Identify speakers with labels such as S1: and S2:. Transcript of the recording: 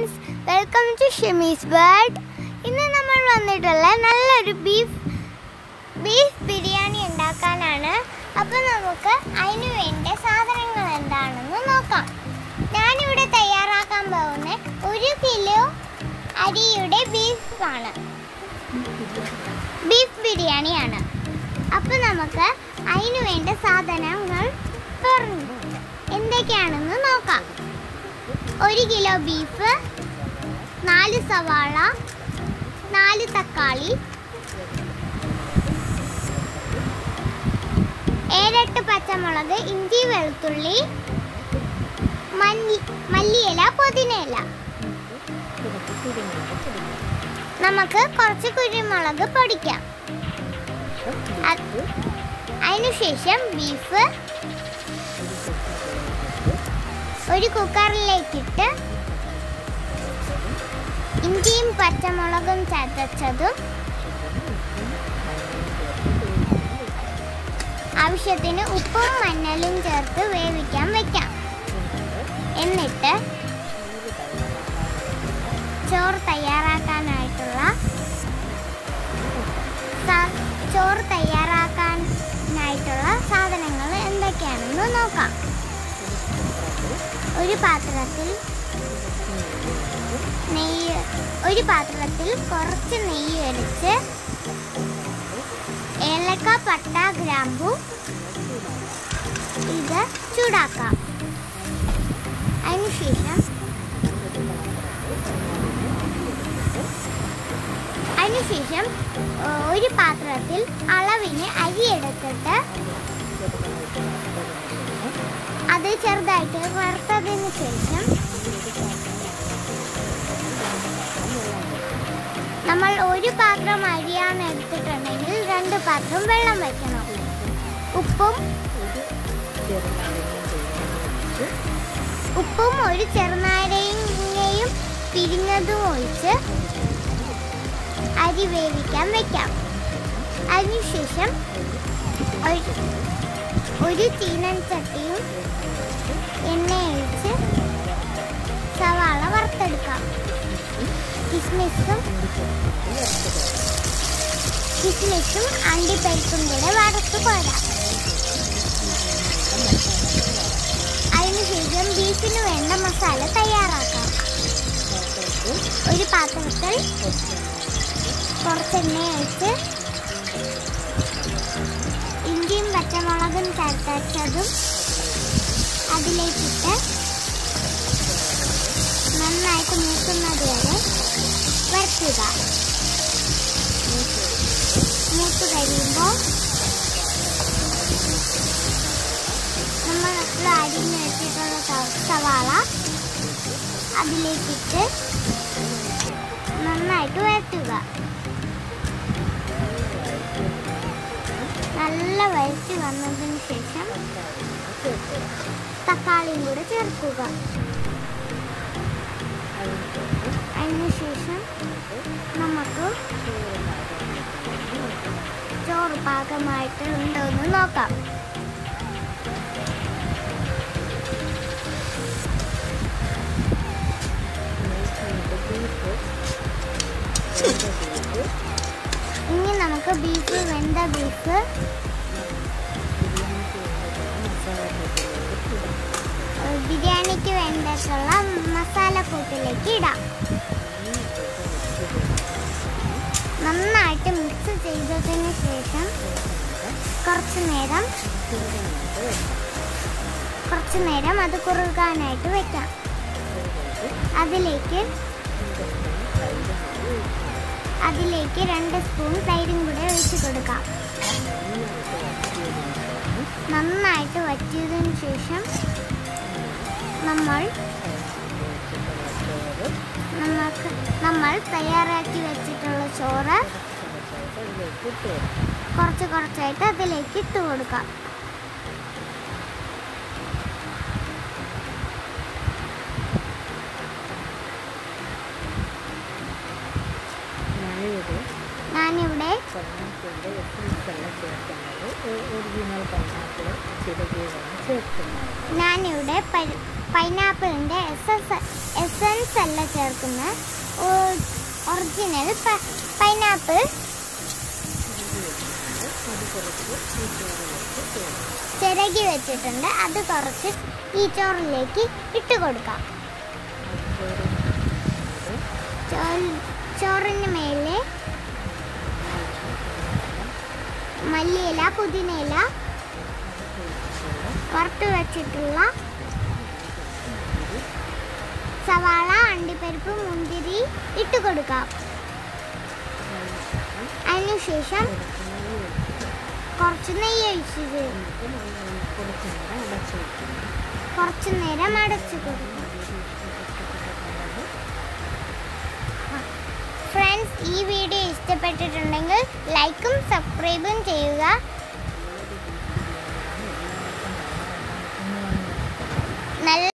S1: friends welcome to Shimi's world ഇന്ന് നമ്മൾ വന്നിട്ടുള്ള നല്ലൊരു ബീഫ് ബീഫ് ബിരിയാണി ഉണ്ടാക്കാനാണ് അപ്പോൾ നമുക്ക് അതിന് വേണ്ട സാധനങ്ങൾ എന്താണെന്ന് നോക്കാം ഞാനിവിടെ തയ്യാറാക്കാൻ പോകുന്ന ഒരു കിലോ അരിയുടെ ബീഫാണ് ബീഫ് ബിരിയാണിയാണ് അപ്പോൾ നമുക്ക് അതിന് വേണ്ട സാധനങ്ങൾ പറഞ്ഞു എന്തൊക്കെയാണെന്ന് നോക്കാം ഒരു കിലോ ബീഫ് നാല് സവാള നാല് തക്കാളി ഏഴെട്ട് പച്ചമുളക് ഇഞ്ചി വെളുത്തുള്ളി മല്ലി മല്ലിയില പുതിനയില നമുക്ക് കുറച്ച് കുരുമുളക് പൊടിക്കാം അത് അതിനുശേഷം ബീഫ് ഒരു കുക്കറിലേക്കിട്ട് ഇഞ്ചിയും പച്ചമുളകും ചതച്ചതും ആവശ്യത്തിന് ഉപ്പും മഞ്ഞളും ചേർത്ത് വേവിക്കാൻ വെക്കാം എന്നിട്ട് ചോറ് തയ്യാറാക്കാനായിട്ടുള്ള സ- ചോറ് തയ്യാറാക്കാനായിട്ടുള്ള സാധനങ്ങൾ എന്തൊക്കെയാണെന്ന് നോക്കാം ഒരു പാത്രത്തിൽ നെയ്യ് ഒരു പാത്രത്തിൽ കുറച്ച് നെയ്യ് ഒഴിച്ച് ഏലക്ക പട്ട ഗ്രാമ്പു ഇത് ചൂടാക്കാം അതിനുശേഷം അതിനുശേഷം ഏ, ഒരു പാത്രത്തിൽ അളവിന് അരി എടുത്തിട്ട് അത് ചെറുതായിട്ട് വറുത്തതിന് ശേഷം നമ്മൾ ഒരു പാത്രം അരിയാണ് എടുത്തിട്ടുണ്ടെങ്കിൽ രണ്ട് പാത്രം വെള്ളം വെക്കണം ഉപ്പും ഉപ്പും ഒരു ചെറുനാരങ്ങയും പിരിഞ്ഞതും ഒഴിച്ച് അരി വേവിക്കാൻ വെക്കാം അതിനുശേഷം ഒരു- ഒരു ചീനൻ ചട്ടിയും എണ്ണ ഒഴിച്ച് സവാള വറുത്തെടുക്കാം കിസ്മിസും കിസ്മിസും അണ്ടിപ്പരിപ്പും കൂടെ വറുത്ത് പോരാം അതിനുശേഷം ബീഫിന് വേണ്ട മസാല തയ്യാറാക്കാം ഒരു പാത്രത്തിൽ കുറച്ച് എണ്ണ ഒഴിച്ച് ഇഞ്ചിയും പച്ചമുളകും ചേർത്തച്ചതും അതിലേക്കിട്ട് നന്നായിട്ട് മൂക്കുന്നത് വരെ വരട്ടുക മൂത്ത് കഴിയുമ്പോൾ നമ്മൾ അരിഞ്ഞ് വെച്ചിട്ടുള്ള സ- സവാള അതിലേക്കിട്ട് നന്നായിട്ട് വരട്ടുക നല്ല വരട്ടി വന്നതിന് ശേഷം തക്കാളിയും കൂടെ ചേർക്കുക അതിനുശേഷം നമുക്ക് ചോറ് പാകമായിട്ട് ഉണ്ടോ എന്ന് നോക്കാം ഇനി നമുക്ക് ബീഫ് വെന്ത ബീഫ് ഏഹ് ബിരിയാണിക്ക് വേണ്ടിയിട്ടുള്ള മസാലക്കൂട്ടിലേക്ക് ഇടാം നന്നായിട്ട് മിക്സ് ചെയ്തതിന് ശേഷം കുറച്ച് നേരം കുറച്ച് നേരം അത് കുറുകാനായിട്ട് വെക്കാം അതിലേക്ക് അതിലേക്ക് രണ്ട് സ്പൂൺ തൈരും കൂടെ ഒഴിച്ച് കൊടുക്കാം നന്നായിട്ട് വറ്റിയതിനു ശേഷം നമ്മൾ നമുക്ക് നമ്മൾ തയ്യാറാക്കി വെച്ചിട്ടുള്ള ചോറ് കുറച്ച് കുറച്ചായിട്ട് അതിലേക്ക് ഇട്ട് കൊടുക്കാം
S2: ഞാനിവിടെ
S1: ഞാനിവിടെ
S2: പൈനാപ്പിളിൻ്റെ എസൻസ് അല്ല ചേർക്കുന്നത് ഒറിജിനൽ പൈനാപ്പിൾ ചിരകിയതാണ് ചേർക്കുന്നത്
S1: ഞാനിവിടെ പൈനാപ്പിളിൻ്റെ എസൻസ് എസൻസ് ജ്യൂസ് അല്ല ചേർക്കുന്ന ഒറിജിനൽ പൈനാപ്പിൾ
S2: അത് കുറച്ച് ഈ ചോറിലേക്ക് ചേർക്കാം
S1: ചിരകി വെച്ചിട്ടുണ്ട് അത് കുറച്ച് ഈ ചോറിലേക്ക് ഇട്ട് കൊടുക്കാം ചോറ് ചോറിന് മേലെ മല്ലിയില പുതിനയില വറുത്ത് വെച്ചിട്ടുള്ള സവാള അണ്ടിപ്പരിപ്പ് മുന്തിരി ഇട്ട് കൊടുക്കാം അതിനുശേഷം കുറച്ച് നെയ്യ് ഒഴിച്ചത്
S2: കുറച്ച് നേരം അടച്ച് വയ്ക്കണം
S1: കുറച്ച് നേരം അടച്ചു കൊടുക്കും ഫ്രണ്ട്സ് ഈ വീഡിയോ ഇഷ്ടപ്പെട്ടിട്ടുണ്ടെങ്കിൽ ലൈക്കും സബ്സ്ക്രൈബും ചെയ്യുക നല്ല